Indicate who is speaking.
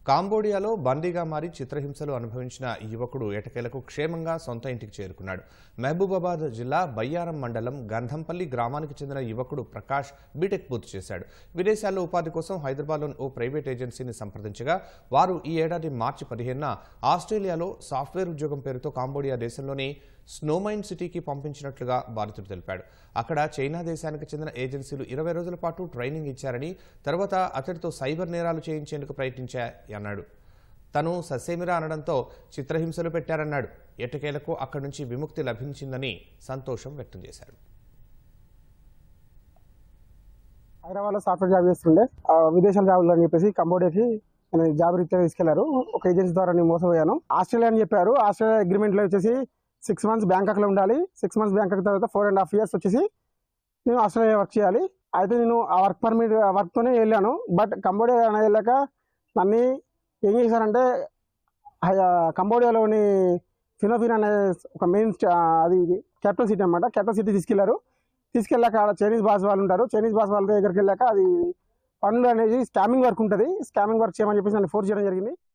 Speaker 1: కాంబోడియాలో బందీగా మారి చిత్రహింసలు అనుభవించిన ఈ యువకుడు ఎటకేలకు క్షేమంగా సొంత ఇంటికి చేరుకున్నాడు మహబూబాబాద్ జిల్లా బయ్యారం మండలం గంధంపల్లి గ్రామానికి చెందిన యువకుడు ప్రకాష్ బీటెక్ పూర్తి చేశాడు విదేశాల్లో ఉపాధి కోసం హైదరాబాద్లోని ఓ ప్రైవేట్ ఏజెన్సీని సంప్రదించగా వారు ఈ ఏడాది మార్చి పదిహేనున ఆస్ట్రేలియాలో సాఫ్ట్వేర్ ఉద్యోగం పేరుతో కాంబోడియా దేశంలోని స్నోమైన్ సిటీకి పంపించినట్లుగా బాధితుడు తెలిపాడు అక్కడ చైనా దేశానికి చెందిన ఏజెన్సీలు ఇరవై రోజుల పాటు ట్రైనింగ్ ఇచ్చారని తర్వాత అతడితో సైబర్ నేరాలు చేయించేందుకు ప్రయత్నించాయన్నాడు తను ససేమిరా అనడంతో చిత్రహింసలు పెట్టారన్నాడు ఎట్టకేలకు అక్కడి నుంచి విముక్తి లభించిందని సంతోషం వ్యక్తం చేశాడు
Speaker 2: హైదరాబాద్లో సాఫ్ట్వేర్ జాబ్ చేస్తుండే ఆ, విదేశాల జాబులు అని చెప్పేసి కంబోడియాకి నేను జాబ్ రీత్యా తీసుకెళ్లారు ఒక ఏజెన్సీ ద్వారా నేను మోసపోయాను ఆస్ట్రేలియా అని చెప్పారు ఆస్ట్రేలియా అగ్రిమెంట్లో వచ్చేసి సిక్స్ మంత్స్ బ్యాంకాక్లో ఉండాలి సిక్స్ మంత్స్ బ్యాంకాక్ తర్వాత ఫోర్ అండ్ హాఫ్ ఇయర్స్ వచ్చేసి నేను ఆస్ట్రేలియా వర్క్ చేయాలి అయితే నేను ఆ వర్క్ పర్మిట్ వర్క్తోనే వెళ్ళాను బట్ కంబోడియా అని వెళ్ళాక నన్ను ఏం చేశారంటే హై- కంబోడియాలోని ఫినోఫిన్ అనే ఒక మెయిన్ అది క్యాపిటల్ సిటీ అనమాట క్యాపిటల్ సిటీ తీసుకెళ్లారు తీసుకెళ్ళాక ఆడ చైనీస్ బాస్ వాళ్ళు ఉంటారు చైనీస్ బాస్ వాళ్ళ దగ్గరికి వెళ్ళాక అది పనులు అనేది స్కామింగ్ వర్క్ ఉంటుంది స్కామింగ్ వర్క్ చేయమని చెప్పేసి నన్ను ఫోర్స్ చేయడం జరిగింది